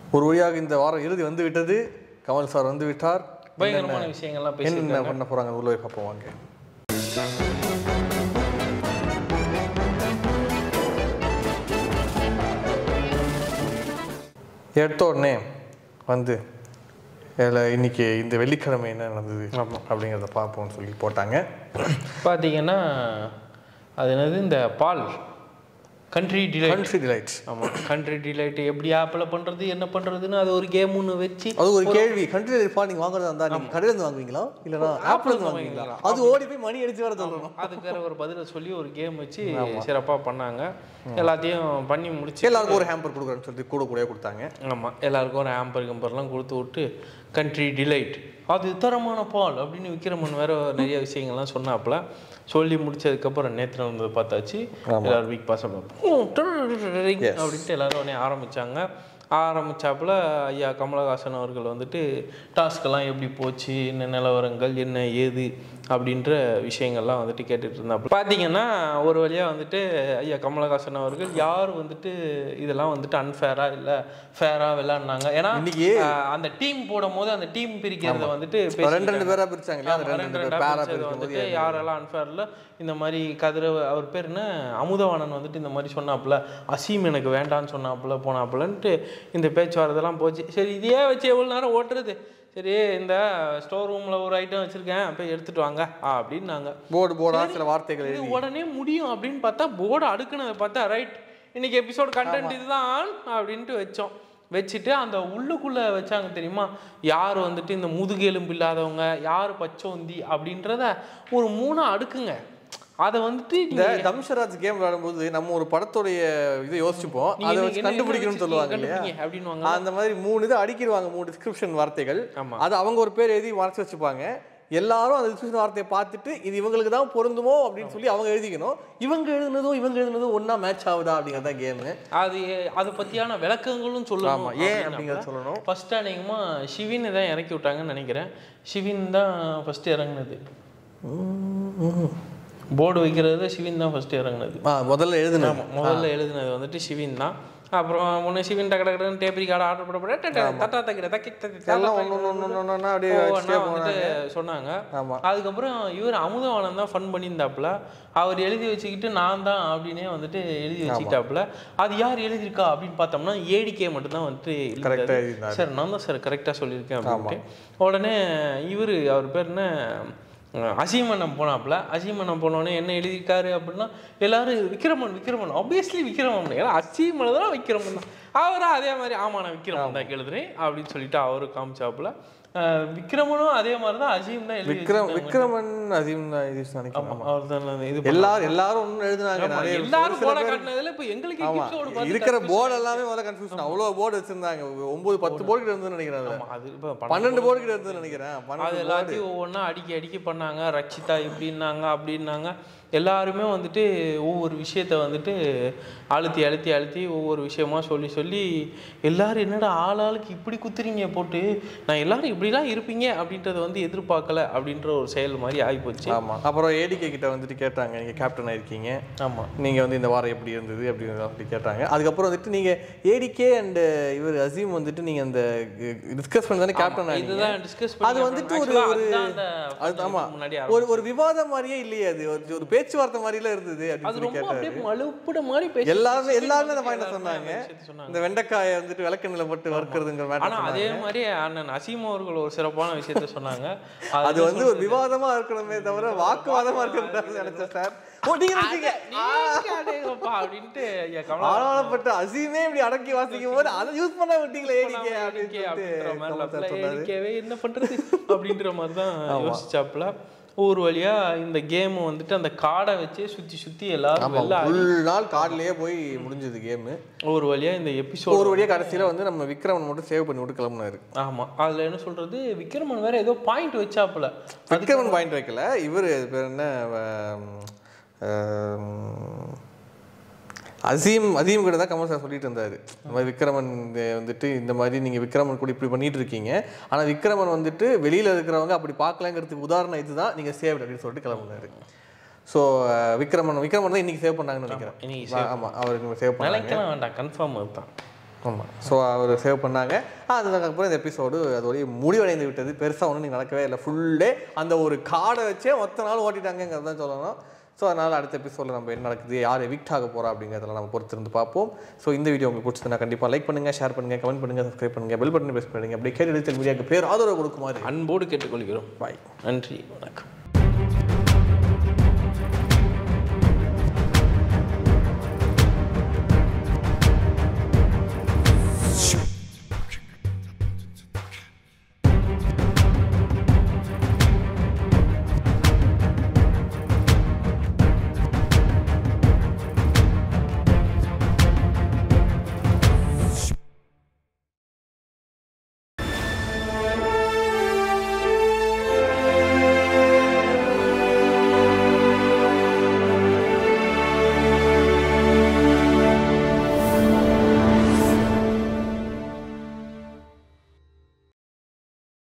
ஒரு வழியாக இந்த வாரம் இறுதி வந்து விட்டது கமல் சார் வந்து விட்டார் பயங்கரமான விஷயங்கள்லாம் பேசி என்ன பண்ண போறாங்க உள்ள போய் பார்ப்போம் வாங்க எடுத்த உடனே வந்து இதில் இன்னைக்கு இந்த வெள்ளிக்கிழமை என்ன நடந்தது அப்படிங்கிறத பார்ப்போம்னு சொல்லி போட்டாங்க பார்த்தீங்கன்னா அது என்னது இந்த பால் கண்ட்ரி டிலைட் கண்ட்ரி டிலைட்ஸ் ஆமாம் கண்ட்ரி டிலைட் எப்படி ஆப்பில் பண்ணுறது என்ன பண்ணுறதுன்னு அது ஒரு கேம் ஒன்று வச்சு அது ஒரு கேள்வி கண்ட்ரி டிலைட் பால் நீங்கள் வாங்குறதா இருந்தால் நீங்கள் கடையில இருந்து வாங்குவீங்களா இல்லைனா ஆப்ல இருந்து வாங்குவீங்களா அது ஓடி போய் மணி அடிச்சு வர சொல்லணும் அதுக்கு வேற ஒரு பதிலை சொல்லி ஒரு கேம் வச்சு சிறப்பாக பண்ணாங்க எல்லாத்தையும் பண்ணி முடிச்சு எல்லாருக்கும் ஒரு ஹேம்பர் கொடுக்குறேன்னு சொல்லிட்டு கூட கூட கொடுத்தாங்க ஆமாம் எல்லாருக்கும் ஒரு ஆம்பர் கம்பர்லாம் கொடுத்து விட்டு கண்ட்ரி டிலைட் அது தரமான பால் அப்படின்னு விக்ரமன் வேற நிறைய விஷயங்கள்லாம் சொன்னாப்புல சொல்லி முடிச்சதுக்கப்புறம் நேற்று நடந்தது பார்த்தாச்சு எல்லாரும் பிக் பாஸ் அப்படின்ட்டு எல்லாரும் உடனே ஆரம்பிச்சாங்க ஆரம்பிச்சாப்புல ஐயா கமலஹாசன் அவர்கள் வந்துட்டு டாஸ்க்கெல்லாம் எப்படி போச்சு என்ன நிலவரங்கள் என்ன ஏது அப்படின்ற விஷயங்கள்லாம் வந்துட்டு கேட்டுட்டு இருந்தாப்புல பார்த்தீங்கன்னா ஒரு வழியாக வந்துட்டு ஐயா கமலஹாசன் அவர்கள் யார் வந்துட்டு இதெல்லாம் வந்துட்டு அன்ஃபேராக இல்லை ஃபேராக விளையாடினாங்க ஏன்னா இன்னைக்கு ஆஹ், அந்த டீம் போடும் போது அந்த டீம் பிரிக்கிறத வந்துட்டு ரெண்டு ரெண்டு பேரா பிரிச்சாங்க இல்லையா அந்த ஆமா, ரெண்டு ரெண்டு ரெண்டு ரெண்டா பேரா பிரிச்சது பிரிக்கும் வந்துட்டு யாரெல்லாம் அன்ஃபேர்ல இந்த மாதிரி கதிர அவர் பேர் என்ன அமுதவாணன் வந்துட்டு இந்த மாதிரி சொன்னாப்புல அசீம் எனக்கு வேண்டான்னு சொன்னாப்புல போனாப்புலன்ட்டு இந்த பேச்சுவார்த்தைலாம் போச்சு சரி இதையே வச்சு எவ்வளோ நேரம் ஓட்டுறது சரி இந்த ஸ்டோர் ரூமில் ஒரு ஐட்டம் வச்சுருக்கேன் போய் எடுத்துட்டு வாங்க ஆ அப்படின்னாங்க போர்டு போர்டா சில வார்த்தைகள் இது உடனே முடியும் அப்படின்னு பார்த்தா போர்டு அடுக்குனதை பார்த்தா ரைட் இன்னைக்கு எபிசோட் கண்டென்ட் இதுதான் அப்படின்ட்டு வச்சோம் வச்சுட்டு அந்த உள்ளுக்குள்ள வச்சாங்க தெரியுமா யார் வந்துட்டு இந்த முதுகெலும்பு இல்லாதவங்க யார் பச்சோந்தி அப்படின்றத ஒரு மூணா அடுக்குங்க அதை வந்துட்டு இந்த நீங்க- தம்ஷராஜ் கேம் விளையாடும்போது நம்ம ஒரு படத்துடைய இதை யோசிச்சுப்போம் நீங்க அதை என்ன- வச்சு என்ன கண்டுபிடிக்கணும்னு வச்சு சொல்லுவாங்க நீங்க இல்லையா கண்டுபிடிங்க அப்படின்னுவாங்க அந்த மாதிரி மூணு இது அடிக்கிடுவாங்க மூணு டிஸ்கிரிப்ஷன் வார்த்தைகள் ஆமா. அது அவங்க ஒரு பேர் எழுதி மறைச்சு வச்சுப்பாங்க எல்லாரும் அந்த டிஸ்கிரிப்ஷன் வார்த்தையை பார்த்துட்டு இது இவங்களுக்கு தான் பொருந்துமோ அப்படின்னு சொல்லி அவங்க எழுதிக்கணும் இவங்க எழுதுனதும் இவங்க எழுதுனதும் ஒண்ணா மேட்ச் ஆகுதா அப்படிங்கிறது தான் கேமு அது அதை பத்தியான விளக்கங்களும் சொல்லணும் ஆமா ஏன் அப்படிங்கறத சொல்லணும் ஃபர்ஸ்ட் அநேகமாக ஷிவின் தான் இறக்கி விட்டாங்கன்னு நினைக்கிறேன் ஷிவின் தான் ஃபர்ஸ்ட் இறங்குனது போர்டு வைக்கிறது சிவின் தான் ஃபர்ஸ்ட் இறங்குனது ஆ முதல்ல எழுதுனது ஆமா, முதல்ல எழுதுனது வந்துட்டு சிவின் தான் அப்புறம் முன்ன சிவின் டக்கு டக்குன்னு டேப் ரிகார்டு ஆர்டர் போட போட டக்கு டக்கு தட்டா தக்கிற தக்கி தக்கி தக்கி எல்லாம் ஒன்று ஒன்று ஒன்று ஒன்று அப்படியே ஒவ்வொன்றா வச்சுட்டே வந்துட்டு போனாங்க சொன்னாங்க ஆமா. அதுக்கப்புறம் இவர் அமுதவாணன் தான் ஃபன் பண்ணியிருந்தாப்புல அவர் எழுதி வச்சுக்கிட்டு நான் தான் அப்படின்னே வந்துட்டு எழுதி வச்சுக்கிட்டாப்புல அது யார் எழுதியிருக்கா அப்படின்னு பார்த்தோம்னா ஏடிகே மட்டும்தான் வந்துட்டு Correct ஆ எழுதியிருந்தாரு. எழுதியிருந்தாரு. சார் நான் தான் சார் கரெக்டாக சொல்லியிருக்கேன் அப்படின்ட்டு உடனே இவர் அவர் பேர் என்ன அஹ் அசீமண்ணன் போனாப்புல அசீமண்ணன் போனோடனே என்ன எழுதியிருக்காரு அப்படின்னா எல்லாரும் விக்ரமன் விக்ரமன் ஆப்வியஸ்லி விக்ரமன் ஏன்னா அசீமன் தான் விக்ரமன் தான் அவரும் அதே மாதிரி ஆமா நான் விக்ரமன் தான் எழுதுறேன் அப்படின்னு சொல்லிட்டு அவரும் காமிச்சாப்புல அஹ் விக்ரமனும் அதே மாதிரி தான் அசீம் தான் எழுதி விக்ரம் விக்ரமன் அசீம் தான் இது நினைக்கிறேன் அவர் தான் இது எல்லாரும் எல்லாரும் ஒன்று எழுதுனாங்க ஆமா, நிறைய எல்லாரும் ஒரு சில போட பேர் காட்டினதுல இப்போ எங்களுக்கு ஆமா episode பார்த்து இருக்கிற போர்டு எல்லாமே முதல்ல கன்ஃபியூஷன் அவ்வளோ போர்டு வச்சிருந்தாங்க ஒன்பது பத்து போர்டு கிட்ட இருந்துன்னு நினைக்கிறேன் அதுல. ஆமா, அது இப்போ பன்னெண்டு போர்டு கிட்ட இருந்துன்னு நினைக்கிறேன் அது பன்னெண்டு board. எல்லாத்தையும் ஒவ்வொன்றா அடிக்கி அடிக்கி பண்ணாங்க ரச்சிதா இப்படின்னாங்க அப்படின்னாங்க எல்லாருமே வந்துட்டு ஒவ்வொரு விஷயத்த வந்துட்டு அழுத்தி அழுத்தி அழுத்தி ஒவ்வொரு விஷயமா சொல்லி சொல்லி எல்லாரும் என்னடா ஆள் ஆளுக்கு இப்படி குத்துறீங்க போட்டு நான் எல்லாரும் இப்படிலாம் இருப்பீங்க அப்படின்றத வந்து எதிர்பார்க்கல அப்படின்ற ஒரு செயல் மாதிரி ஆகிப்போச்சு ஆமா அப்புறம் ஏடிகே கிட்ட வந்துட்டு கேட்டாங்க நீங்க கேப்டன் ஆயிருக்கீங்க ஆமா நீங்க வந்து இந்த வாரம் எப்படி இருந்தது அப்படின்னு அப்படி கேட்டாங்க அதுக்கப்புறம் வந்துட்டு நீங்க ஏடிகே அண்ட் இவர் அசீம் வந்துட்டு நீங்க அந்த டிஸ்கஸ் பண்ணி தானே கேப்டன் ஆனீங்க இதுதான் டிஸ்கஸ் அது வந்துட்டு ஒரு ஒரு அது ஆமா முன்னாடி ஒரு ஒரு விவாதம் மாதிரியே இல்லையே அது ஒரு- ஒரு பேச்சுவார்த்தை மாதிரில இருந்தது அப்படின்னு அது சொல்லி ரொம்ப கேட்டாரு அப்படியே மழுப்புட மாதிரி பேசி எல்லாருமே எல்லாருமே அந்த பாயிண்ட் சொன்னாங்க சொன்னாங்க இந்த வெண்டைக்காயை வந்துட்டு விளக்கண்ணில போட்டு வறுக்கிறதுங்கிற ஆனா மேட்டர் அதே மாதிரி அண்ணன் அசீம் அவர்கள் ஒரு சிறப்பான விஷயத்த சொன்னாங்க அது வந்து ஒரு விவாதமா இருக்கணுமே தவிர வாக்குவாதமா இருக்கக்கூடாதுன்னு நினைச்சேன் சார் ஓ நீங்க நினைச்சீங்க நீங்க அடேங்கப்பா அப்படின்ட்டு ஐயா கமலா ஆளாளப்பட்ட அசீமே இப்படி அடக்கி வாசிக்கும் போது அதை யூஸ் பண்ண விட்டீங்களே ஏடிக்கே அப்படின்னு ஏடிகே அப்படின்ற மாதிரி சொல்லிட்டு லப்ல சொன்னாரு ஏடிகேவே என்ன பண்றது அப்படின்ற மாதிரி தான் யோசிச்சாப்புல ஒரு வழியா இந்த கேம் வந்துட்டு அந்த காடை வச்சே சுத்தி சுத்தி எல்லாரும் ஆமா வெளில ஆடி ஃபுல் நாள் கார்ட்லயே போய் முடிஞ்சது கேம் ஒரு வழியா இந்த எபிசோட் ஒரு வழியா கடைசியில வந்து நம்ம விக்ரமன் மட்டும் சேவ் பண்ணி விட்டு கிளம்புனாரு ஆமா அதுல என்ன சொல்றது விக்ரமன் வேற ஏதோ பாயிண்ட் வச்சாப்புல விக்ரமன் பாயிண்ட் வைக்கல இவர் பேர் என்ன ஆம், ஆம், அசீம் அசீம் கூட தான் கமல் சார் சொல்லிட்டு இருந்தாரு இந்த மாதிரி விக்ரமன் இந்த வந்துட்டு இந்த மாதிரி நீங்க விக்ரமன் கூட இப்படி பண்ணிட்டு இருக்கீங்க ஆனா விக்ரமன் வந்துட்டு வெளியில இருக்கிறவங்க அப்படி பார்க்கலங்கிறதுக்கு உதாரணம் இதுதான் நீங்க சேவ் அப்படின்னு சொல்லிட்டு கிளம்புனாரு ஸோ விக்ரமன் விக்ரமன் தான் இன்னைக்கு சேவ் பண்ணாங்கன்னு நினைக்கிறேன் இன்னைக்கு ஆமா அவர் சேவ் பண்ணாங்க நினைக்கலாம் வேண்டாம் கன்ஃபார்ம் அதுதான் ஆமாம் ஸோ அவர் சேவ் பண்ணாங்க அதுக்கப்புறம் இந்த எபிசோடு அதோடய முடிவடைந்து விட்டது பெருசாக ஒன்றும் நடக்கவே இல்லை ஃபுல்லே அந்த ஒரு கார்டை வச்சே மொத்த நாள் ஓட்டிட்டாங்கிறது தான் சொல்லணும் ஸோ அதனால் அடுத்த எபிசோடில் நம்ம என்ன நடக்குது யார் எவிக்ட் ஆக போகிறா அப்படிங்கிறதெல்லாம் நம்ம பொறுத்திருந்து பார்ப்போம் ஸோ இந்த வீடியோ உங்களுக்கு பிடிச்சதுன்னா கண்டிப்பாக லைக் பண்ணுங்கள் ஷேர் பண்ணுங்கள் கமெண்ட் பண்ணுங்கள் சப்ஸ்கிரைப் பண்ணுங்கள் பெல் பட்டன் ப்ரெஸ் பண்ணுங்கள் அப்படி கேட்டு மீடியாவுக்கு பேர் ஆதரவு கொடுக்குமாறு அன்போடு கேட்டுக்கொள்கிறோம் பாய் நன்றி வணக்கம்